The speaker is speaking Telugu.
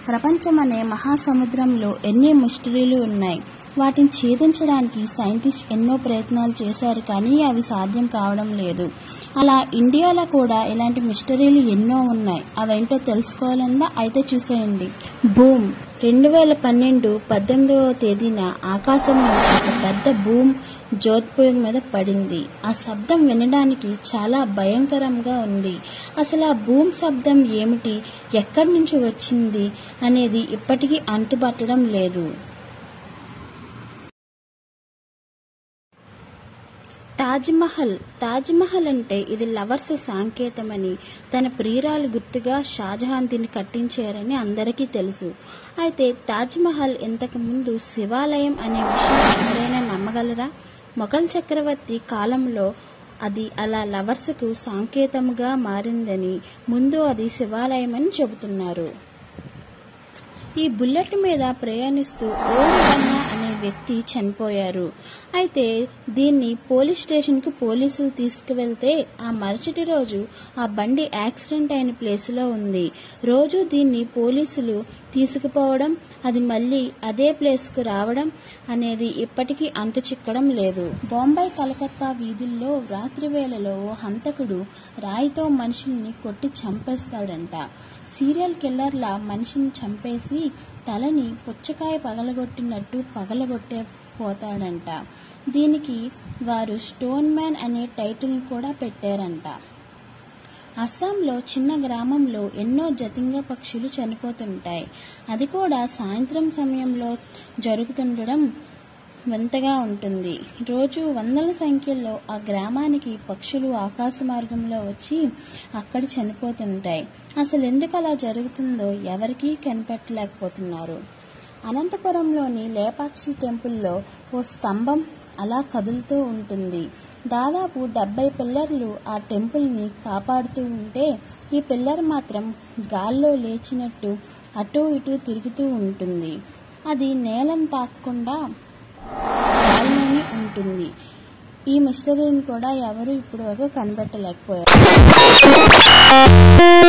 ప్రపంచం అనే మహాసముద్రంలో ఎన్ని మిస్టరీలు ఉన్నాయి వాటిని ఛేదించడానికి సైంటిస్ట్ ఎన్నో ప్రయత్నాలు చేశారు కానీ అవి సాధ్యం కావడం లేదు అలా ఇండియాలో కూడా ఇలాంటి మిస్టరీలు ఎన్నో ఉన్నాయి అవేంటో తెలుసుకోవాలన్నా అయితే చూసేయండి బూమ్ రెండు వేల పన్నెండు పద్దెనిమిదవ తేదీన ఆకాశం నుంచి ఒక పెద్ద బూమ్ జోధ్పూర్ మీద పడింది ఆ శబ్దం వినడానికి చాలా భయంకరంగా ఉంది అసలు ఆ బూమ్ శబ్దం ఏమిటి ఎక్కడి నుంచి వచ్చింది అనేది ఇప్పటికీ అంతుబట్టడం లేదు తాజ్మహల్ తాజ్మహల్ అంటే ఇది లవర్స్ సాంకేతమని తన ప్రియురాలు గుర్తుగా షాజహాన్ దీన్ని కట్టించారని అందరికీ తెలుసు అయితే తాజ్మహల్ ఇంతకు ముందు శివాలయం అనే విషయం ఎవరైనా నమ్మగలరా మొఘల్ చక్రవర్తి కాలంలో అది అలా లవర్స్కు సాంకేతముగా మారిందని ముందు అది శివాలయం అని చెబుతున్నారు ఈ బుల్లెట్ మీద ప్రయాణిస్తూ ఓం రన్నా అనే వ్యక్తి చనిపోయారు అయితే దీన్ని పోలీస్ స్టేషన్కి పోలీసులు తీసుకువెళ్తే ఆ మరుసటి రోజు ఆ బండి యాక్సిడెంట్ అయిన ప్లేస్లో ఉంది రోజు దీన్ని పోలీసులు తీసుకుపోవడం అది మళ్ళీ అదే ప్లేస్కు రావడం అనేది ఇప్పటికీ అంతు చిక్కడం లేదు బొంబాయి కలకత్తా వీధుల్లో రాత్రి వేళలో ఓ హంతకుడు రాయితో మనుషుల్ని కొట్టి చంపేస్తాడంట సీరియల్ కిల్లర్లా మనిషిని చంపేసి తలని పుచ్చకాయ పగలగొట్టినట్టు పగలగొట్టే పోతాడంట దీనికి వారు స్టోన్ మ్యాన్ అనే టైటిల్ కూడా పెట్టారంట అస్సాంలో చిన్న గ్రామంలో ఎన్నో జతింగ పక్షులు చనిపోతుంటాయి అది కూడా సాయంత్రం సమయంలో జరుగుతుండడం వింతగా ఉంటుంది రోజు వందల సంఖ్యలో ఆ గ్రామానికి పక్షులు ఆకాశ మార్గంలో వచ్చి అక్కడ చనిపోతుంటాయి అసలు ఎందుకు అలా జరుగుతుందో ఎవరికీ కనిపెట్టలేకపోతున్నారు అనంతపురంలోని లేపాక్షి టెంపుల్లో ఓ స్తంభం అలా కదులుతూ ఉంటుంది దాదాపు డెబ్బై పిల్లర్లు ఆ టెంపుల్ని కాపాడుతూ ఉంటే ఈ పిల్లర్ మాత్రం గాల్లో లేచినట్టు అటు ఇటు తిరుగుతూ ఉంటుంది అది నేలను తాకకుండా గాల్లోనే ఉంటుంది ఈ మిస్టరీని కూడా ఎవరు ఇప్పటి వరకు కనిపెట్టలేకపోయారు